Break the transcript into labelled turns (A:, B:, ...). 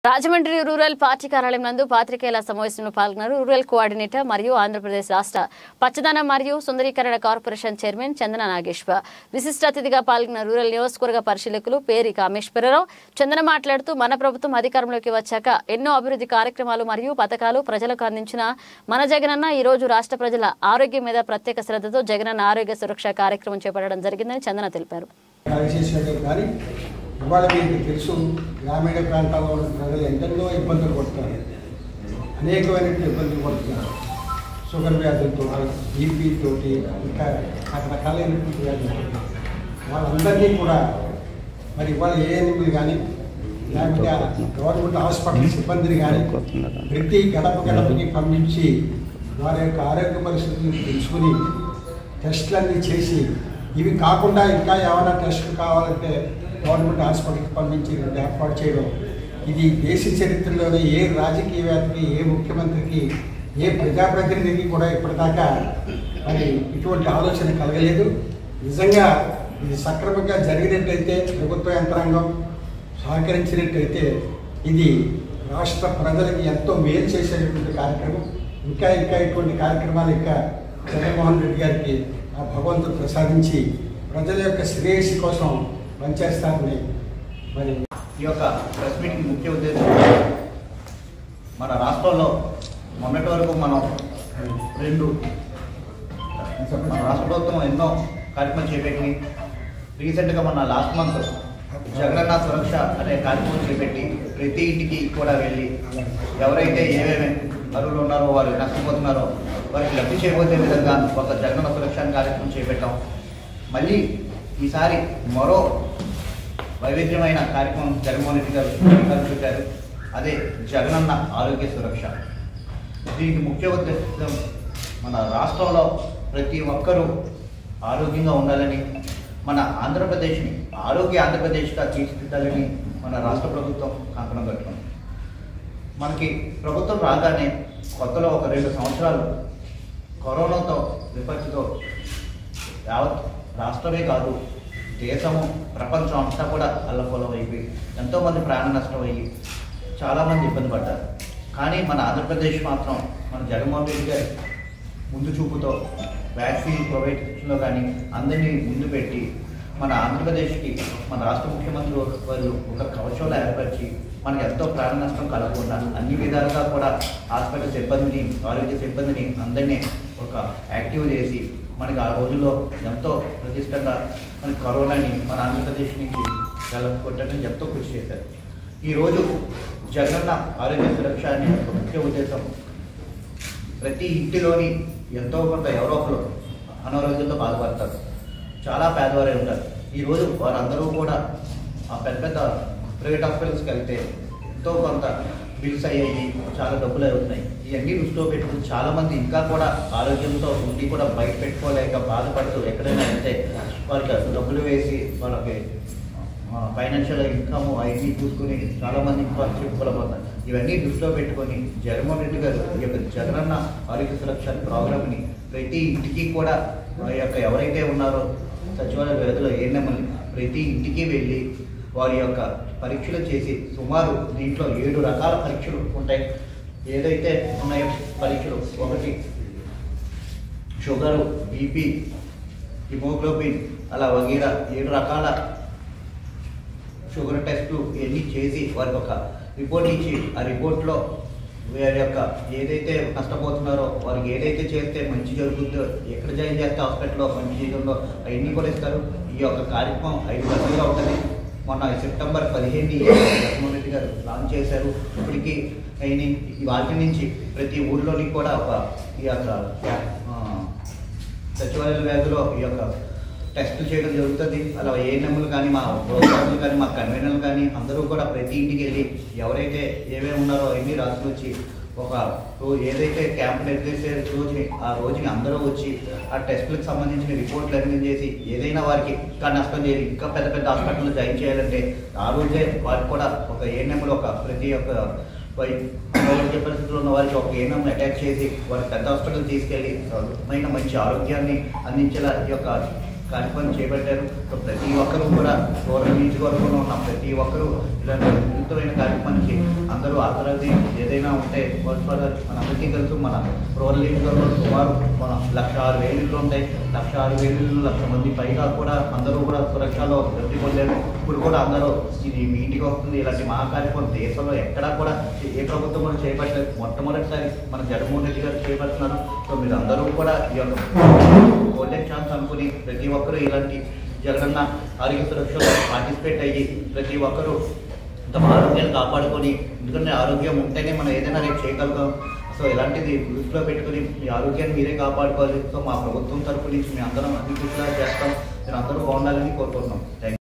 A: Rajahmundry rural party కార్యాలయం నందు పాత్రికేయుల సమావేశంలో పాల్గొన్నారు రూరల్ కోఆర్డినేటర్ మరియు ఆంధ్రప్రదేశ్ రాష్ట్ర పచ్చదనం మరియు సుందరీకరణ కార్పొరేషన్ చైర్మన్ చందన నాగేశ్వర్ విశిష్ట అతిథిగా పాల్గొన్న రూరల్ నియోజకవర్గ పరిశీలకులు పేరి కామేశ్వరరావు చందన మాట్లాడుతూ మన ప్రభుత్వం అధికారంలోకి వచ్చాక ఎన్నో అభివృద్ధి కార్యక్రమాలు మరియు పథకాలు ప్రజలకు అందించిన మన జగనన్న ఈ రోజు రాష్ట్ర ప్రజల ఆరోగ్యం మీద ప్రత్యేక శ్రద్ధతో జగనన్న ఆరోగ్య సురక్ష కార్యక్రమం చేపట్టడం జరిగిందని చందన తెలిపారు
B: కాల్చేసేయడం కానీ ఇవాళ మీకు తెలుసు గ్రామీణ ప్రాంతాల్లో ఉన్న ప్రజలు ఎంతెన్నో ఇబ్బందులు పడుతున్నారు అనేకమైన ఇబ్బందులు పడుతున్నారు షుగర్ వ్యాధులతో బీపీ తోటి ఇంకా రకరకాలైనటువంటి వ్యాధులతో వాళ్ళందరినీ కూడా మరి ఇవాళ ఏఎన్ఎంలు కానీ లేకపోతే ఆ గవర్నమెంట్ హాస్పిటల్ సిబ్బందిని కానీ ప్రతి గడప గడపకి పంపించి వారి యొక్క ఆరోగ్య పరిస్థితులను తెలుసుకుని టెస్టులన్నీ చేసి ఇవి కాకుండా ఇంకా ఏమైనా టెస్టులు కావాలంటే గవర్నమెంట్ హాస్పిటల్కి పంపించి రెండు ఏర్పాటు చేయడం ఇది దేశ చరిత్రలోనే ఏ రాజకీయవేత్తకి ఏ ముఖ్యమంత్రికి ఏ ప్రజాప్రతినిధికి కూడా ఇప్పటిదాకా మరి ఇటువంటి ఆలోచన కలగలేదు నిజంగా ఇది సక్రమంగా జరిగినట్టయితే ప్రభుత్వ యంత్రాంగం సహకరించినట్టయితే ఇది రాష్ట్ర ప్రజలకి ఎంతో మేలు చేసేటువంటి కార్యక్రమం ఇంకా ఇంకా ఇటువంటి కార్యక్రమాలు ఇంకా జగన్మోహన్ రెడ్డి గారికి ఆ భగవంతుడు ప్రసాదించి ప్రజల యొక్క శ్రేయస్సు కోసం పనిచేస్తారని మరి
C: ఈ యొక్క ప్రెస్ మీటింగ్ ముఖ్య ఉద్దేశం మన రాష్ట్రంలో మొన్నటి వరకు మనం రెండు మన రాష్ట్ర ప్రభుత్వం ఎన్నో కార్యక్రమాలు చేపట్టి రీసెంట్గా మన లాస్ట్ మంత్ జగనన్న సురక్ష అనే కార్యక్రమం చేపట్టి ప్రతి ఇంటికి కూడా వెళ్ళి ఎవరైతే ఏమేమి అరువులు ఉన్నారో వారు నష్టపోతున్నారో వారికి లబ్ధి చేయబోతే విధంగా ఒక జగనన్న సురక్ష అనే కార్యక్రమం చేపట్టాం మళ్ళీ ఈసారి మరో వైవిధ్యమైన కార్యక్రమం జగన్మోహన్ రెడ్డి గారు శ్రీకారం చుట్టారు అదే జగనన్న ఆరోగ్య సురక్ష దీనికి ముఖ్య ఉద్దేశం మన రాష్ట్రంలో ప్రతి ఒక్కరూ ఆరోగ్యంగా ఉండాలని మన ఆంధ్రప్రదేశ్ని ఆరోగ్య ఆంధ్రప్రదేశ్గా తీర్చిదిద్దాలని మన రాష్ట్ర ప్రభుత్వం కంకణం కట్టుకుంది మనకి ప్రభుత్వం రాగానే కొత్తలో ఒక రెండు సంవత్సరాలు కరోనాతో విపత్తుతో యావత్ రాష్ట్రమే కాదు దేశము ప్రపంచం అంతా కూడా అల్లకొలం అయిపోయి ఎంతోమంది ప్రాణ నష్టం అయ్యి చాలామంది ఇబ్బంది పడ్డారు కానీ మన ఆంధ్రప్రదేశ్ మాత్రం మన జగన్మోహన్ రెడ్డి గారి ముందు చూపుతో వ్యాక్సిన్ ప్రొవైడ్లో కానీ అందరినీ ముందు పెట్టి మన ఆంధ్రప్రదేశ్కి మన రాష్ట్ర ముఖ్యమంత్రి వారు ఒక కవచంలో ఏర్పరిచి మనకి ఎంతో ప్రాణ నష్టం కలగకుండా అన్ని విధాలుగా కూడా హాస్పిటల్ సిబ్బందిని ఆరోగ్య సిబ్బందిని అందరినీ ఒక యాక్టివ్ చేసి మనకి ఆ రోజుల్లో ఎంతో ప్రతిష్టంగా మనకి కరోనాని మన ఆంధ్రప్రదేశ్ నుంచి వెళ్ళగొట్టడానికి ఎంతో కృషి చేశారు ఈరోజు జగనన్న ఆరోగ్య సురక్ష అనే ఒక ముఖ్య ఉద్దేశం ప్రతి ఇంటిలోని ఎంతో కొంత ఎవరో ఒకరు అనారోగ్యంతో బాధపడతారు చాలా పేదవారే ఉంటారు ఈరోజు వారందరూ కూడా ఆ పెద్ద పెద్ద ప్రైవేట్ హాస్పిటల్స్కి వెళ్తే ఎంతో కొంత బిల్స్ అయ్యాయి చాలా డబ్బులు అవుతున్నాయి ఇవన్నీ దృష్టిలో పెట్టుకుని చాలా మంది ఇంకా కూడా ఆరోగ్యంతో ఉండి కూడా బయట పెట్టుకోలేక బాధపడుతూ ఎక్కడైనా వెళ్తే వారికి డబ్బులు వేసి వాళ్ళకి ఫైనాన్షియల్ ఇన్కమ్ అవన్నీ చూసుకుని చాలా మంది ఇంకా చెప్పుకోలేకపోతారు ఇవన్నీ దృష్టిలో పెట్టుకొని జగన్మోహన్ రెడ్డి గారు ఈ యొక్క జగనన్న ఆరోగ్య సురక్ష ప్రోగ్రామ్ని ప్రతి ఇంటికి కూడా ఆ యొక్క ఎవరైతే ఉన్నారో సచివాలయ వ్యవధిలో ఏఎన్ఎంని ప్రతి ఇంటికి వెళ్ళి వారి యొక్క పరీక్షలు చేసి సుమారు దీంట్లో ఏడు రకాల పరీక్షలు ఉంటాయి ఏదైతే ఉన్నాయో పరీక్షలు ఒకటి షుగరు బీపీ హిమోగ్లోబిన్ అలా వగీరా ఏడు రకాల షుగర్ టెస్ట్లు ఇవన్నీ చేసి వారికి ఒక రిపోర్ట్ ఇచ్చి ఆ రిపోర్ట్లో వారి యొక్క ఏదైతే నష్టపోతున్నారో వారికి ఏదైతే చేస్తే మంచి జరుగుతుందో ఎక్కడ జాయిన్ చేస్తే హాస్పిటల్లో మంచి చేయడంలో అవన్నీ కూడా ఇస్తారు ఈ యొక్క కార్యక్రమం ఐదు గంటలుగా ఉంటుంది మొన్న సెప్టెంబర్ పదిహేను జగన్మోహన్ రెడ్డి గారు లాంచ్ చేశారు ఇప్పటికీ అయిన వాటి నుంచి ప్రతి ఊర్లోని కూడా ఒక ఈ యొక్క ఆ, సచివాలయ వ్యాధిలో ఈ యొక్క టెస్ట్ చేయడం జరుగుతుంది అలా ఏఎన్ఎంలు కానీ మా ప్రోగ్రాములు కానీ మా కన్వీనర్లు కానీ అందరూ కూడా ప్రతి ఇంటికి వెళ్ళి ఎవరైతే ఏమేమి ఉన్నారో అవన్నీ రాసుకు వచ్చి ఒక రో- ఏదైతే క్యాంప్ నిర్దేశే రోజుని ఆ రోజుని అందరూ వచ్చి ఆ టెస్టులకు సంబంధించిన రిపోర్ట్లు అన్ని చేసి ఏదైనా వారికి ఇంకా నష్టం చేయాలి ఇంకా పెద్ద పెద్ద హాస్పిటల్లో జాయిన్ చేయాలంటే ఆ రోజే వారికి కూడా ఒక ఏఎన్ఎంలో ఒక ప్రతి ఒక్క వై ఆరోగ్య పరిస్థితుల్లో ఉన్న వారికి ఒక ఏఎన్ఎం అటాక్ చేసి వారి పెద్ద హాస్పిటల్ తీసుకెళ్ళి అద్భుతమైన మంచి ఆరోగ్యాన్ని అందించేలా ఈ యొక్క కార్యక్రమం చేపట్టారు సో ప్రతి ఒక్కరూ కూడా గౌరవ నియోజకవర్గంలో ఉన్న ప్రతి ఒక్కరూ ఇలాంటి అద్భుతమైన కార్యక్రమానికి అందరూ అందరూ ఆసరాది ఏదైనా ఉంటే వర్క్ ఫర్దర్ మన అందరికీ తెలుసు మన రూరల్ లీగ్లో సుమారు మన లక్ష ఆరు వేలు ఇళ్ళు ఉంటాయి లక్ష ఆరు వేలు ఇళ్ళు లక్ష మంది పైగా కూడా అందరూ కూడా సురక్షలో వృద్ధి పొందారు ఇప్పుడు కూడా అందరూ ఇది మీ ఇంటికి వస్తుంది ఇలాంటి మహా కార్యక్రమం దేశంలో ఎక్కడా కూడా ఏ ప్రభుత్వం కూడా చేపట్టలేదు మొట్టమొదటిసారి మన జగన్మోహన్ రెడ్డి గారు చేపడుతున్నారు సో మీరు అందరూ కూడా ఈ యొక్క గోల్డెన్ ఛాన్స్ అనుకుని ప్రతి ఒక్కరూ ఇలాంటి జగనన్న ఆరోగ్య సురక్షలో పార్టిసిపేట్ అయ్యి ప్రతి ఒక్కరూ తమ ఆరోగ్యాన్ని కాపాడుకొని ఎందుకంటే ఆరోగ్యం ఉంటేనే మనం ఏదైనా రేపు చేయగలుగుతాం సో ఇలాంటిది దృష్టిలో పెట్టుకుని మీ ఆరోగ్యాన్ని మీరే కాపాడుకోవాలి సో మా ప్రభుత్వం తరపు నుంచి మీ అందరం అన్ని కృషిగా చేస్తాం మీరు అందరూ బాగుండాలని కోరుకుంటున్నాం థ్యాంక్